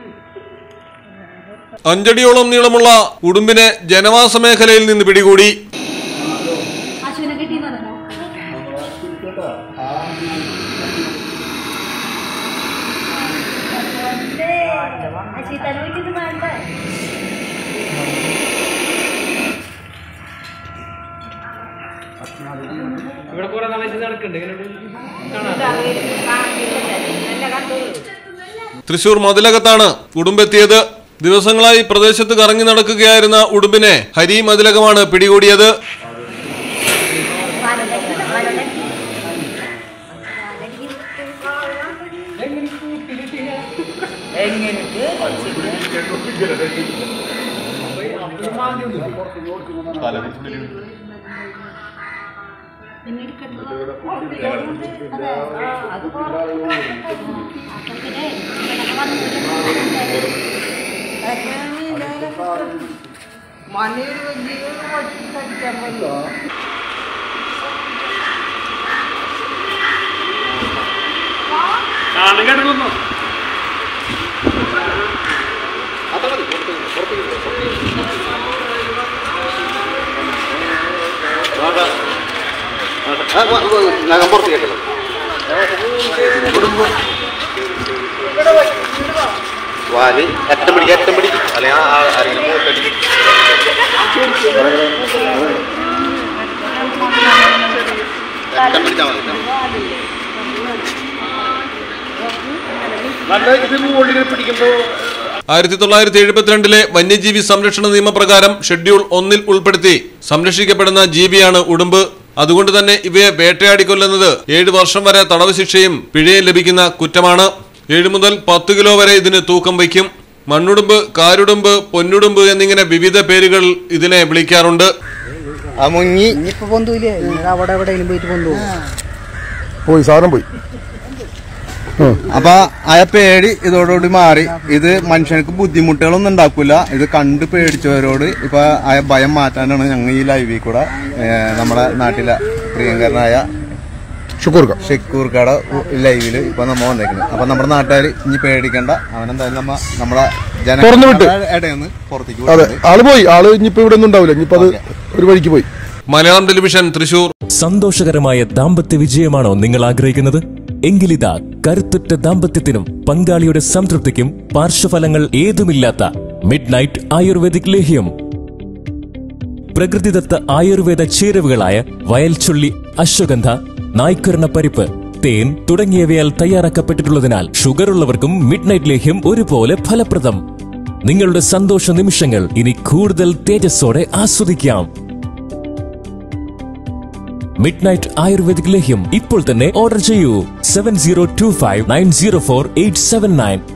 അഞ്ചടിയോളം നീളമുള്ള ഉടുമ്പിനെ ജനവാസ മേഖലയിൽ നിന്ന് പിടികൂടി അശ്വിനെ കിട്ടിയെന്ന് പറഞ്ഞോ അശ്വി തല വെക്കുന്നത് വേണ്ട ഇവിടെ കുറെ നാളായിട്ട് നടക്കുന്നുണ്ട് ഇങ്ങനെ തൃശൂർ മതിലകത്താണ് ഉടുമ്പെത്തിയത് ദിവസങ്ങളായി പ്രദേശത്ത് കറങ്ങി നടക്കുകയായിരുന്ന ഉടുമ്പിനെ ഹരി മതിലകമാണ് പിടികൂടിയത് കാണും കേട്ടോ നഖം പുറത്ത് കേട്ടല്ലോ വാല് അറ്റം പിടിക്കും അറ്റം പിടിക്കും അല്ലെങ്കിൽ ആ ആരെങ്കിലും മുഖത്തടിക്കും അറ്റം പിടിച്ചാൽ മതി നല്ല ഇത് മുകളിൽ പിടിക്കുമ്പോൾ ആയിരത്തി തൊള്ളായിരത്തി എഴുപത്തിരണ്ടിലെ വന്യജീവി സംരക്ഷണ നിയമപ്രകാരം ഷെഡ്യൂൾ ഒന്നിൽ ഉൾപ്പെടുത്തി സംരക്ഷിക്കപ്പെടുന്ന ജീവിയാണ് ഉടുമ്പ് അതുകൊണ്ട് തന്നെ ഇവയെ വേട്ടയാടി കൊല്ലുന്നത് ഏഴ് വർഷം വരെ തടവ് ശിക്ഷയും പിഴയും ലഭിക്കുന്ന കുറ്റമാണ് ഏഴ് മുതൽ പത്ത് കിലോ വരെ ഇതിന് തൂക്കം വയ്ക്കും മണ്ണുടുമ്പ് കാരുടുമ്പ് പൊന്നുടുമ്പ് എന്നിങ്ങനെ വിവിധ പേരുകൾ ഇതിനെ വിളിക്കാറുണ്ട് ആ മുങ്ങി ഇനിയിപ്പോ പൊന്തൂലേ അവിടെ എവിടെയെങ്കിലും പോയിട്ട് പൊന്തു പോയി സാധനം പോയി അപ്പൊ ആ പേടി ഇതോടുകൂടി മാറി ഇത് മനുഷ്യർക്ക് ബുദ്ധിമുട്ടുകളൊന്നും ഉണ്ടാക്കൂല ഇത് കണ്ട് പേടിച്ചവരോട് ഇപ്പൊ ആ ഭയം മാറ്റാനാണ് ഞങ്ങൾ ഈ ലൈവിൽ കൂടെ ഏ, നമ്മുടെ നാട്ടിലെ പ്രിയങ്കരനായ ഷുക്കൂർക്ക ഷെക്കൂർക്കട ലൈവില് ഇപ്പൊ നമ്മ വന്നേക്കുന്നത് അപ്പൊ നമ്മുടെ നാട്ടുകാർ ഇനി പേടിക്കണ്ട അവനെന്തായാലും നമ്മ നമ്മുടെ തുറന്നു വിട്ട്. ഇടയിൽ നിന്ന് പുറത്തേക്ക് അതെ വിട്ടിട്ടുണ്ട്. ആള് പോയി ആള് ഇനിയിപ്പോ ഇവിടെ ഒന്നും ഉണ്ടാവില്ല ഇനിയിപ്പോ അത് ഒരു വഴിക്ക് പോയി മലയാളം ടെലിവിഷൻ തൃശൂർ സന്തോഷകരമായ ദാമ്പത്യ വിജയമാണോ നിങ്ങൾ ആഗ്രഹിക്കുന്നത് എങ്കിലിതാ കരുത്തുറ്റ ദാമ്പത്യത്തിനും പങ്കാളിയുടെ സംതൃപ്തിക്കും പാർശ്വഫലങ്ങൾ ഏതുമില്ലാത്ത മിഡ് നൈറ്റ് ആയുർവേദിക് ലേഹ്യം പ്രകൃതിദത്ത ആയുർവേദ ചേരുവകളായ വയൽച്ചുള്ളി അശ്വഗന്ധ നായ്ക്കുരണ പരിപ്പ് തേൻ തുടങ്ങിയവയാൽ തയ്യാറാക്കപ്പെട്ടിട്ടുള്ളതിനാൽ ഷുഗറുള്ളവർക്കും മിഡ് നൈറ്റ് ലേഹ്യം ഒരുപോലെ ഫലപ്രദം നിങ്ങളുടെ സന്തോഷ നിമിഷങ്ങൾ ഇനി കൂടുതൽ തേജസ്സോടെ ആസ്വദിക്കാം മിഡ് നൈറ്റ് ആയുർവേദിക് ലേഹ്യം ഇപ്പോൾ തന്നെ ഓർഡർ ചെയ്യൂ seven zero two five nine zero four eight seven nine